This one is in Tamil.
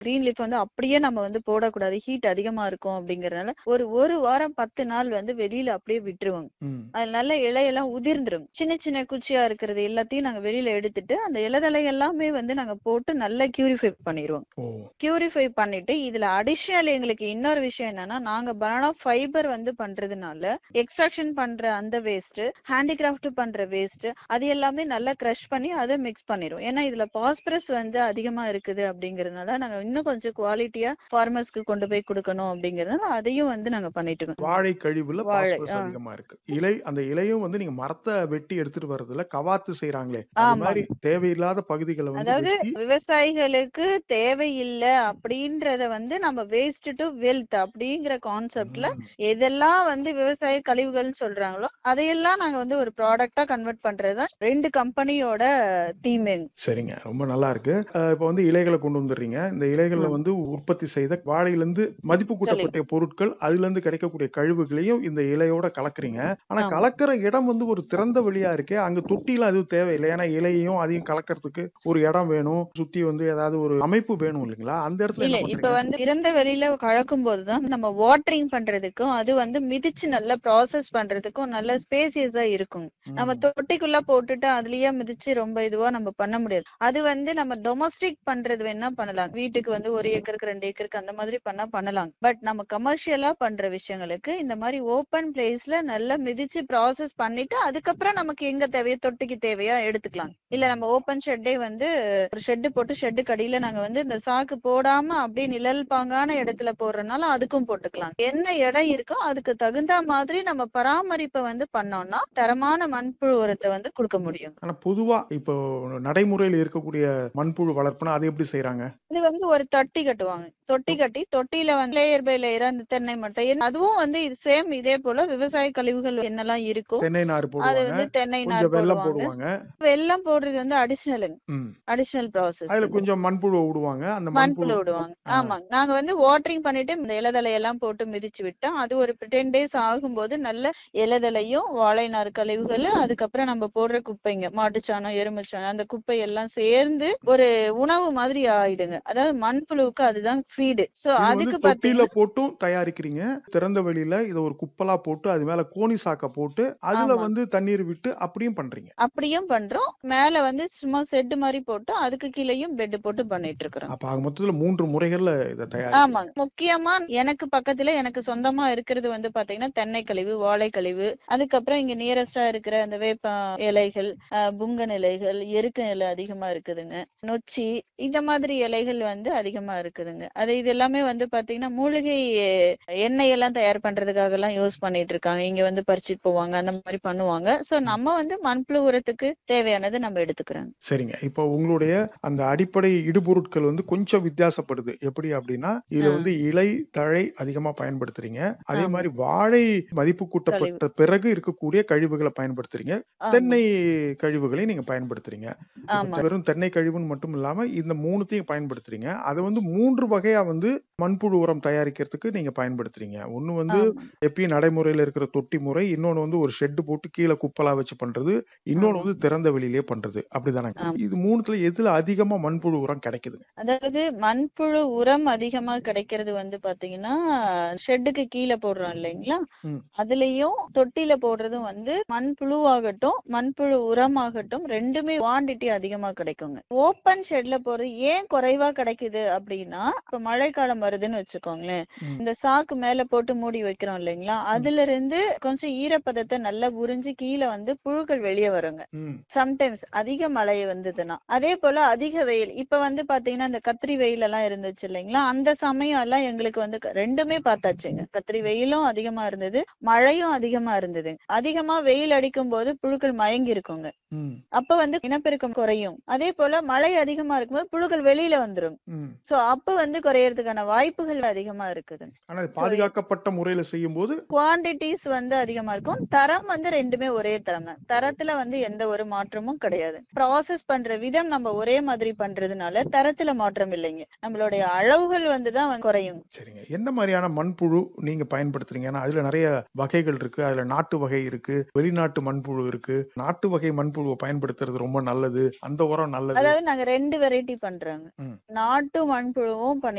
கிரீன் லீஃப் வந்து அப்படியே நம்ம வந்து போடக்கூடாது ஹீட் அதிகமா இருக்கும் அப்படிங்கறதுனால ஒரு ஒரு வாரம் பத்து நாள் வந்து வெளியில அப்படியே விட்டுருவாங்க ம். அது நல்ல இலையெல்லாம் உதிர்ந்துரும் சின்ன சின்ன குச்சியா இருக்கிறது எல்லாத்தையும் நாங்க வெளியில எடுத்துட்டு அந்த இலதலை எல்லாமே வந்து நாங்க போட்டு நல்லா கியூரிஃபை பண்ணிடுவோம் ஓ கியூரிஃபை பண்ணிட்டு இதுல அடிஷனல் எங்களுக்கு இன்னொரு விஷயம் என்னன்னா நாங்க பனானா ஃபைபர் வந்து பண்றதுனால எக்ஸ்ட்ராக்ஷன் பண்ற அந்த வேஸ்ட் ஹேண்டிகிராஃப்ட் பண்ற வேஸ்ட் அது எல்லாமே நல்லா கிரஷ் பண்ணி அதை மிக்ஸ் பண்ணிடுவோம் ஏன்னா இதுல பாஸ்பரஸ் வந்து அதிகமா இருக்குது அப்படிங்கறதுனால நாங்க இன்னும் கொஞ்சம் குவாலிட்டியா ஃபார்மர்ஸ்க்கு கொண்டு போய் கொடுக்கணும் அப்படிங்கறதுனால அதையும் வந்து நாங்க பண்ணிட்டு இருக்கோம் வாழை கழிவுல வாழை, பாஸ்பரஸ் ஆ. அதிகமா இருக்கு இலை அந்த இலையும் வந்து நீங்க மரத்தை வெட்டி எடுத்துட்டு வர்றதுல கவாத்து செய்யறாங்களே அது ஆமாங்க. மாதிரி தேவையில்லாத பகுதிகளை வந்து அதாவது வெட்டி விவசாயிகளுக்கு தேவையில்ல அப்படின்றத வந்து நம்ம வேஸ்ட் டு வெல்த் அப்படிங்கிற கான்செப்ட்ல ம். எதெல்லாம் வந்து விவசாய கழிவுகள்னு சொல்றாங்களோ அதையெல்லாம் நாங்க வந்து ஒரு ப்ராடக்டா கன்வெர்ட் பண்றதுதான் ரெண்டு கம்பெனியோட தீமைங்க சரிங்க ரொம்ப நல்லா இருக்கு அஹ் இப்ப வந்து இலைகளை கொண்டு வந்துடுறீங்க இந்த இலைகள்ல ம். வந்து உற்பத்தி செய்த வாழையில இருந்து மதிப்பு கூட்டப்பட்ட பொருட்கள் அதுல இருந்து கிடைக்கக்கூடிய கழிவுகளையும் இந்த இலையோட கலக்குறீங்க ஆனா ஆமா. கலக்கிற இடம் வந்து ஒரு திறந்த வெளியா இருக்கே அங்க தொட்டிலாம் எதுவும் தேவையில்லை ஏன்னா இலையையும் அதையும் கலக்கறதுக்கு ஒரு இடம் வேணும் சுத்தி வந்து ஏதாவது ஒரு அமைப்பு வேணும் இல்லைங்களா அந்த இடத்துல இல்ல என்ன இப்ப பண்றீங்க வந்து திறந்த வெளியில கலக்கும் போதுதான் நம்ம வாட்டரிங் பண்றதுக்கும் அது வந்து மிதிச்சு நல்லா ப்ராசஸ் பண்றதுக்கும் நல்ல ஸ்பேசியஸா இருக்கும் நம்ம ம். தொட்டிக்குள்ள போட்டுட்டு அதுலயே மிதிச்சு ரொம்ப இதுவா நம்ம பண்ண முடியாது அது வந்து நம்ம டொமஸ்டிக் பண்றது வேணா பண்ணலாம் வீட்டுக்கு வந்து ஒரு ஏக்கருக்கு ரெண்டு ஏக்கருக்கு அந்த மாதிரி பண்ணா பண்ணலாம் பட் நம்ம கமர்ஷியலா பண்ற விஷயங்களுக்கு இந்த மாதிரி ஓப்பன் பிளேஸ்ல நல்லா மிதிச்சு ப்ராசஸ் பண்ணிட்டு அதுக்கப்புறம் நமக்கு எங்க தேவையோ தொட்டிக்கு தேவையா எடுத்துக்கலாம் இல்ல நம்ம ஓப்பன் ஷெட்டே வந்து ஒரு ஷெட்டு போட்டு ஷெட்டு கடியில நாங்க வந்து இந்த சாக்கு போடாம அப்படியே நிழல் பாங்கான இடத்துல போடுறதுனால அதுக்கும் போட்டுக்கலாம் என்ன இடம் இருக்கோ அதுக்கு தகுந்த மாதிரி நம்ம பராமரிப்பை வந்து பண்ணோம்னா தரமான மண்புழு உரத்தை வந்து கொடுக்க முடியும் ஆனா பொதுவா இப்போ நடைமுறையில் இருக்கக்கூடிய மண்புழு வளர்ப்புனா அது எப்படி செய்யறாங்க இது வந்து ஒரு தொட்டி கட்டுவாங்க தொட்டி கட்டி தொட்டியில வந்து லேயர் பை லேயரா அந்த தென்னை மட்டை என்ன- அதுவும் வந்து இது சேம் இதே போல விவசாய கழிவுகள் என்னெல்லாம் இருக்கோ தென்னை நார் அது போடுவாங்க வந்து தென்னை நார் கொஞ்சம் வெல்லம் போடுவாங்க போடுவாங்க வெல்லம் போடுறது வந்து அடிஷனலுங்க ம். அடிஷனல் ப்ராசஸ் அதுல கொஞ்சம் மண்புழு விடுவாங்க அந்த மண்புழு மண்புழு விடுவாங்க ஆ. ஆமாங்க நாங்க வந்து வாட்டரிங் பண்ணிட்டு இந்த இலதலை எல்லாம் போட்டு மிதிச்சு விட்டா அது ஒரு டென் டேஸ் ஆகும்போது நல்ல இலதலையும் வாழை நார் கழிவுகள் அதுக்கப்புறம் நம்ம போடுற குப்பைங்க மாட்டுச்சாணம் எருமைச்சாணம் அந்த குப்பை எல்லாம் சேர்ந்து ஒரு உணவு மாதிரி ஆயிடுங்க அதாவது மண்புழுவுக்கு அதுதான் ஃபீடு சோ இது வந்து அதுக்கு தொட்டில பாத்தீங்கன்னா போட்டும் தயாரிக்கிறீங்க திறந்த வெளியில இத ஒரு குப்பலா போட்டு அது மேல கோணி சாக்க போட்டு அதுல ஆமா. வந்து தண்ணீர் விட்டு அப்படியும் பண்றீங்க அப்படியும் பண்றோம் மேல வந்து சும்மா செட்டு மாதிரி போட்டு அதுக்கு கீழேயும் பெட் போட்டு பண்ணிட்டு இருக்கிறோம் அப்ப ஆக மொத்தத்துல மூன்று முறைகள்ல இத தயாரிக்கிறீங்க ஆமாங்க முக்கியமா எனக்கு பக்கத்துல எனக்கு சொந்தமா இருக்கிறது வந்து பாத்தீங்கன்னா தென்னை கழிவு வாழை கழிவு அதுக்கப்புறம் இங்க நியரஸ்டா இருக்கிற அந்த வேப்ப இலைகள் அஹ், புங்கன் இலைகள் எருக்க இலை அதிகமா இருக்குதுங்க நொச்சி இந்த மாதிரி இலைகள் வந்து அதிகமா இருக்குதுங்க அது இது எல்லாமே வந்து பாத்தீங்கன்னா மூலிகை எண்ணெய் எல்லாம் தயார் பண்றதுக்காக எல்லாம் யூஸ் பண்ணிட்டு இருக்காங்க இங்க வந்து பறிச்சுட்டு போவாங்க அந்த மாதிரி பண்ணுவாங்க சோ நம்ம வந்து மண்புழு உரத்துக்கு தேவையானது நம்ம எடுத்துக்கிறோங்க சரிங்க இப்போ உங்களுடைய அந்த அடிப்படை இடுபொருட்கள் வந்து கொஞ்சம் வித்தியாசப்படுது எப்படி அப்படின்னா இதுல ஆ. வந்து இலை தழை அதிகமா பயன்படுத்துறீங்க அதே ஆமா. மாதிரி வாழை மதிப்பு கூட்டப்பட்ட பிறகு இருக்கக்கூடிய கழிவுகளை பயன்படுத்துறீங்க ஆமா. தென்னை கழிவுகளை நீங்க பயன்படுத்துறீங்க இப்ப ஆமா வெறும் தென்னை கழிவுன்னு மட்டும் இல்லாம இந்த மூணுத்தையும் பயன்படுத்துறீங்க அதை வந்து மூன்று வகையா வந்து மண்புழு உரம் தயாரிக்கிறதுக்கு நீங்க பயன்படுத்துறீங்க ஒண்ணு வந்து ஆமா எப்பயும் நடைமுறையில இருக்கிற தொட்டி முறை இன்னொன்னு வந்து ஒரு ஷெட் போட்டு கீழே குப்பலா வச்சு பண்றது இன்னொன்னு ஆமா. வந்து திறந்த வெளியிலே பண்றது அப்படிதானே ஆமா. இது மூணுத்துல எதுல அதிகமா மண்புழு உரம் கிடைக்குதுங்க அதாவது மண்புழு உரம் அதிகமா கிடைக்கிறது வந்து பாத்தீங்கன்னா ஷெட்டுக்கு கீழே போடுறோம் இல்லைங்களா ம். அதுலயும் தொட்டில போடுறதும் வந்து மண்புழுவாகட்டும் மண்புழு உரமாகட்டும் ரெண்டுமே குவாண்டிட்டி அதிகமா கிடைக்குங்க ஓப்பன் ஷெட்ல போறது ஏன் குறைவா கிடைக்குது அப்படின்னா இப்ப மழைக்காலம் வருதுன்னு வச்சுக்கோங்களேன் ம். இந்த சாக்கு மேல போட்டு மூடி வைக்கிறோம் இல்லைங்களா அதுல இருந்து கொஞ்சம் ஈரப்பதத்தை நல்லா உறிஞ்சு கீழே வந்து புழுக்கள் வெளியே வருங்க ம். சம்டைம்ஸ் அதிக மழை வந்ததுன்னா அதே போல அதிக வெயில் இப்ப வந்து பாத்தீங்கன்னா இந்த கத்திரி வெயில் எல்லாம் இருந்துச்சு இல்லைங்களா அந்த சமயம் எல்லாம் எங்களுக்கு வந்து க- ரெண்டுமே பார்த்தாச்சுங்க கத்திரி வெயிலும் அதிகமா இருந்தது மழையும் அதிகமா இருந்தது அதிகமா வெயில் அடிக்கும் போது புழுக்கள் மயங்கி இருக்குங்க ம். அப்ப வந்து இனப்பெருக்கம் குறையும் அதே போல மழை அதிகமா இருக்கும்போது புழுக்கள் வெளியில வந்துரும் ம். சோ அப்ப வந்து குறையறதுக்கான வாய்ப்புகள் அதிகமா இருக்குது ஆனா இது பாதுகாக்கப்பட்ட முறையில செய்யும் போது குவாண்டிட்டிஸ் வந்து அதிகமா இருக்கும் தரம் வந்து ரெண்டுமே ஒரே தரம் தான் தரத்துல வந்து எந்த ஒரு மாற்றமும் கிடையாது ப்ராசஸ் பண்ற விதம் நம்ம ஒரே மாதிரி பண்றதுனால தரத்துல மாற்றம் இல்லைங்க நம்மளுடைய அளவுகள் வந்து தான் வந்து குறையும் சரிங்க என்ன மாதிரியான மண்புழு நீங்க பயன்படுத்துறீங்க ஏன்னா அதுல நிறைய வகைகள் இருக்கு அதுல நாட்டு வகை இருக்கு வெளிநாட்டு மண்புழு இருக்கு நாட்டு வகை மண்புழு மண்புழுவை பயன்படுத்துறது ரொம்ப நல்லது அந்த உரம் நல்லது அதாவது நாங்க ரெண்டு வெரைட்டி பண்றோங்க ம். நாட்டு மண்புழுவும் பண்ணி